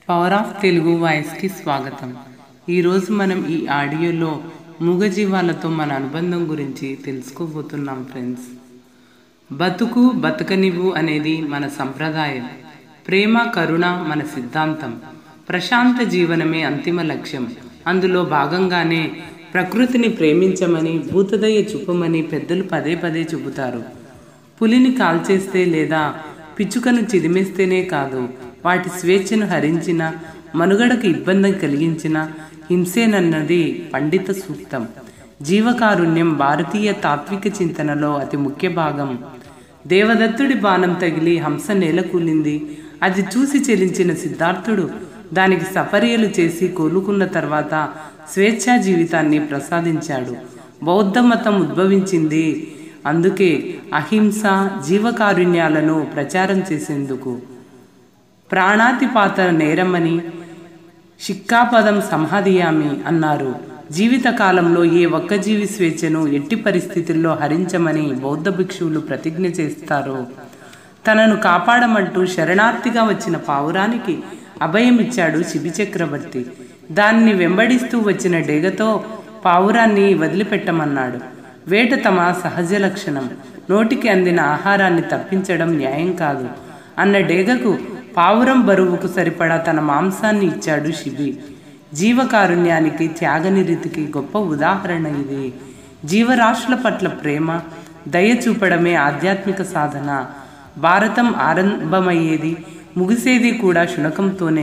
power of Telugu వాయిస్కి స్వాగతం ఈరోజు మనం ఈ ఆడియోలో మూగజీవాలతో మన అనుబంధం గురించి తెలుసుకోబోతున్నాం ఫ్రెండ్స్ బతుకు బతకనివ్వు అనేది మన సంప్రదాయం ప్రేమ కరుణ మన సిద్ధాంతం ప్రశాంత జీవనమే అంతిమ లక్ష్యం అందులో భాగంగానే ప్రకృతిని ప్రేమించమని భూతదయ చూపమని పెద్దలు పదే పదే చెబుతారు పులిని కాల్చేస్తే లేదా పిచ్చుకను చిదిమేస్తేనే కాదు వాటి స్వేచ్ఛను హరించిన మనుగడకు ఇబ్బంది కలిగించిన హింసేనన్నది పండిత సూక్తం జీవకారుణ్యం భారతీయ తాత్విక చింతనలో అతి ముఖ్య భాగం దేవదత్తుడి బాణం తగిలి హంస నేలకూలింది అది చూసి చెలించిన సిద్ధార్థుడు దానికి సపర్యలు చేసి కోలుకున్న తర్వాత స్వేచ్ఛా జీవితాన్ని ప్రసాదించాడు బౌద్ధ మతం ఉద్భవించింది అందుకే అహింస జీవకారుణ్యాలను ప్రచారం చేసేందుకు ప్రాణాతిపాత నేరమని శిక్కాపదం సంహాదియామి అన్నారు జీవితకాలంలో ఏ ఒక్క జీవి స్వేచ్ఛను ఎట్టి పరిస్థితుల్లో హరించమని బౌద్ధ భిక్షువులు ప్రతిజ్ఞ చేస్తారు తనను కాపాడమంటూ శరణార్థిగా వచ్చిన పావురానికి అభయమిచ్చాడు శిబి చక్రవర్తి దాన్ని వెంబడిస్తూ వచ్చిన డేగతో పావురాన్ని వదిలిపెట్టమన్నాడు వేట తమ సహజ లక్షణం నోటికి అందిన ఆహారాన్ని తప్పించడం న్యాయం కాదు అన్న డేగకు పావురం బరువుకు సరిపడా తన మాంసాన్ని ఇచ్చాడు శిబి జీవకారుణ్యానికి త్యాగనిరితికి గొప్ప ఉదాహరణ ఇది జీవరాశుల పట్ల ప్రేమ దయ చూపడమే ఆధ్యాత్మిక సాధన భారతం ఆరంభమయ్యేది ముగిసేది కూడా శునకంతోనే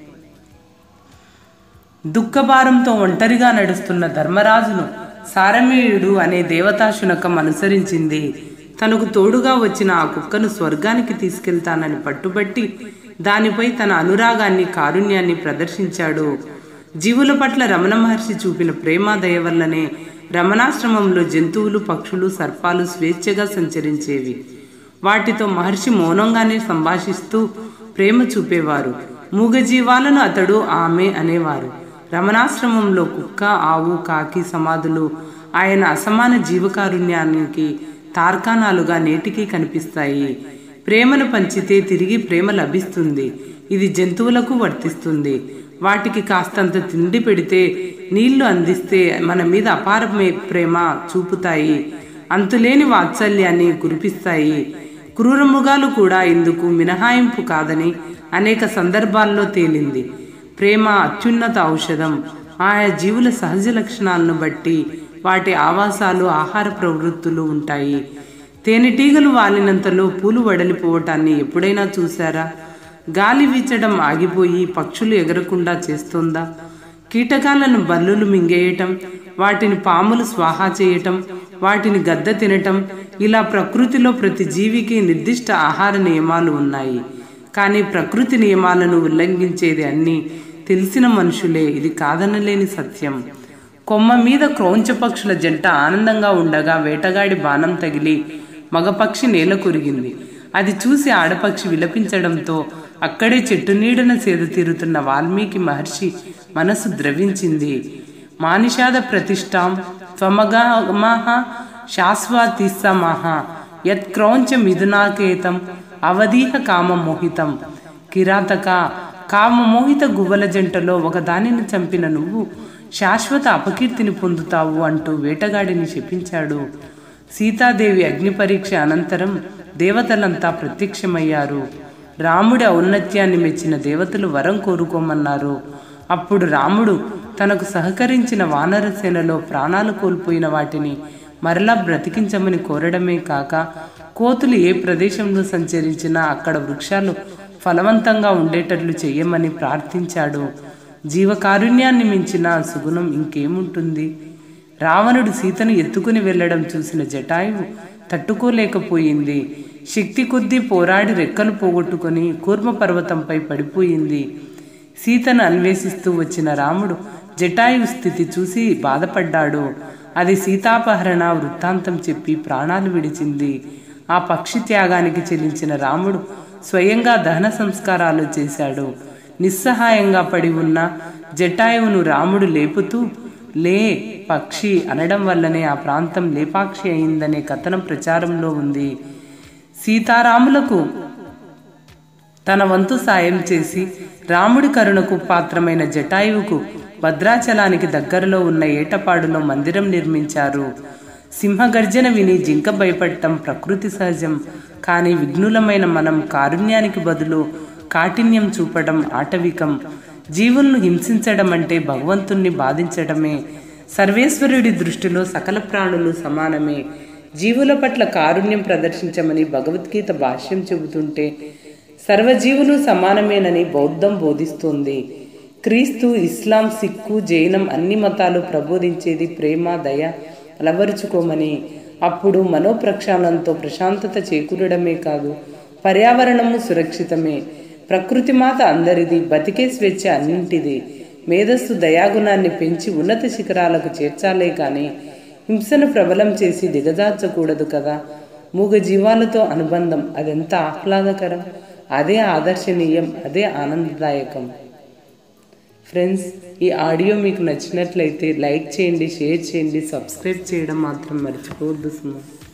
దుఃఖభారంతో ఒంటరిగా నడుస్తున్న ధర్మరాజును సారమేయుడు అనే దేవతా శునకం అనుసరించింది తనకు తోడుగా వచ్చిన ఆ కుక్కను స్వర్గానికి తీసుకెళ్తానని పట్టుబట్టి దానిపై తన అనురాగాన్ని కారుణ్యాన్ని ప్రదర్శించాడు జీవుల పట్ల రమణ మహర్షి చూపిన ప్రేమ దయ వల్లనే రమణాశ్రమంలో జంతువులు పక్షులు సర్పాలు స్వేచ్ఛగా సంచరించేవి వాటితో మహర్షి మౌనంగానే సంభాషిస్తూ ప్రేమ చూపేవారు మూగజీవాలను అతడు ఆమె అనేవారు రమణాశ్రమంలో కుక్క ఆవు కాకి సమాధులు ఆయన అసమాన జీవకారుణ్యానికి తార్కాణాలుగా నేటికి కనిపిస్తాయి ప్రేమను పంచితే తిరిగి ప్రేమ లభిస్తుంది ఇది జంతువులకు వర్తిస్తుంది వాటికి కాస్తంత తిండి పెడితే నీళ్లు అందిస్తే మన మీద అపార ప్రేమ చూపుతాయి అంతులేని వాత్సల్యాన్ని కురిపిస్తాయి క్రూర మృగాలు కూడా ఇందుకు మినహాయింపు కాదని అనేక సందర్భాల్లో తేలింది ప్రేమ అత్యున్నత ఔషధం ఆయా జీవుల సహజ లక్షణాలను బట్టి వాటి ఆవాసాలు ఆహార ప్రవృత్తులు ఉంటాయి తేనెటీగలు వాలినంతలో పూలు వడలిపోవటాన్ని ఎప్పుడైనా చూసారా గాలి వీచడం ఆగిపోయి పక్షులు ఎగరకుండా చేస్తుందా కీటకాలను బల్లులు మింగేయటం వాటిని పాములు స్వాహా చేయటం వాటిని గద్ద తినటం ఇలా ప్రకృతిలో ప్రతి జీవికి నిర్దిష్ట ఆహార నియమాలు ఉన్నాయి కానీ ప్రకృతి నియమాలను ఉల్లంఘించేది అన్నీ తెలిసిన మనుషులే ఇది కాదనలేని సత్యం కొమ్మ మీద క్రౌంచ పక్షుల జంట ఆనందంగా ఉండగా వేటగాడి బాణం తగిలి మగపక్షి నేల కొరిగింది అది చూసి ఆడపక్షి విలపించడంతో అక్కడే చెట్టు నీడన సేద తీరుతున్న వాల్మీకి మహర్షి మనసు ద్రవించింది మానిషాద ప్రతిష్టాం త్వమగమహ శాశ్వతిస్సమహ యత్క్రౌంచ మిథునాకేతం అవధీహ కామమోహితం కిరాతక కామమోహిత గువ్వల జంటలో ఒకదానిని చంపిన నువ్వు శాశ్వత అపకీర్తిని పొందుతావు అంటూ వేటగాడిని శపించాడు సీతాదేవి అగ్ని పరీక్ష అనంతరం దేవతలంతా ప్రత్యక్షమయ్యారు రాముడి ఔన్నత్యాన్ని మెచ్చిన దేవతలు వరం కోరుకోమన్నారు అప్పుడు రాముడు తనకు సహకరించిన వానరసేనలో ప్రాణాలు కోల్పోయిన వాటిని మరలా బ్రతికించమని కోరడమే కాక కోతులు ఏ ప్రదేశంలో సంచరించినా అక్కడ వృక్షాలు ఫలవంతంగా ఉండేటట్లు చెయ్యమని ప్రార్థించాడు జీవకారుణ్యాన్ని మించిన సుగుణం ఇంకేముంటుంది రావణుడు సీతను ఎత్తుకుని వెళ్లడం చూసిన జటాయువు తట్టుకోలేకపోయింది శక్తి కొద్దీ పోరాడి రెక్కలు పోగొట్టుకుని కూర్మ పర్వతంపై పడిపోయింది సీతను అన్వేషిస్తూ వచ్చిన రాముడు జటాయువు స్థితి చూసి బాధపడ్డాడు అది సీతాపహరణ వృత్తాంతం చెప్పి ప్రాణాలు విడిచింది ఆ పక్షి త్యాగానికి చెల్లించిన రాముడు స్వయంగా దహన సంస్కారాలు చేశాడు నిస్సహాయంగా పడి ఉన్న జటాయువును రాముడు లేపుతూ లే పక్షి అనడం వల్లనే ఆ ప్రాంతం లేపాక్షి అయిందనే కథనం ప్రచారంలో ఉంది సీతారాములకు తన వంతు సాయం చేసి రాముడి కరుణకు పాత్రమైన జటాయువుకు భద్రాచలానికి దగ్గరలో ఉన్న ఏటపాడులో మందిరం నిర్మించారు సింహగర్జన విని జింక భయపడటం ప్రకృతి సహజం కానీ విఘ్నులమైన మనం కారుణ్యానికి బదులు కాఠిన్యం చూపడం ఆటవికం జీవులను హింసించడం అంటే భగవంతుణ్ణి బాధించడమే సర్వేశ్వరుడి దృష్టిలో సకల ప్రాణులు సమానమే జీవుల పట్ల కారుణ్యం ప్రదర్శించమని భగవద్గీత భాష్యం చెబుతుంటే సర్వజీవులు సమానమేనని బౌద్ధం బోధిస్తోంది క్రీస్తు ఇస్లాం సిక్కు జైనం అన్ని మతాలు ప్రబోధించేది ప్రేమ దయ అలవరుచుకోమని అప్పుడు మనోప్రక్షాళనతో ప్రశాంతత చేకూరడమే కాదు పర్యావరణము సురక్షితమే ప్రకృతి మాత అందరిది బతికే స్వేచ్ఛ అన్నింటిది మేధస్సు దయాగుణాన్ని పెంచి ఉన్నత శిఖరాలకు చేర్చాలే కానీ హింసను ప్రబలం చేసి దిగజార్చకూడదు కదా మూగ జీవాలతో అనుబంధం అదెంత ఆహ్లాదకరం అదే ఆదర్శనీయం అదే ఆనందదాయకం ఫ్రెండ్స్ ఈ ఆడియో మీకు నచ్చినట్లయితే లైక్ చేయండి షేర్ చేయండి సబ్స్క్రైబ్ చేయడం మాత్రం మర్చిపోవద్దు సుమా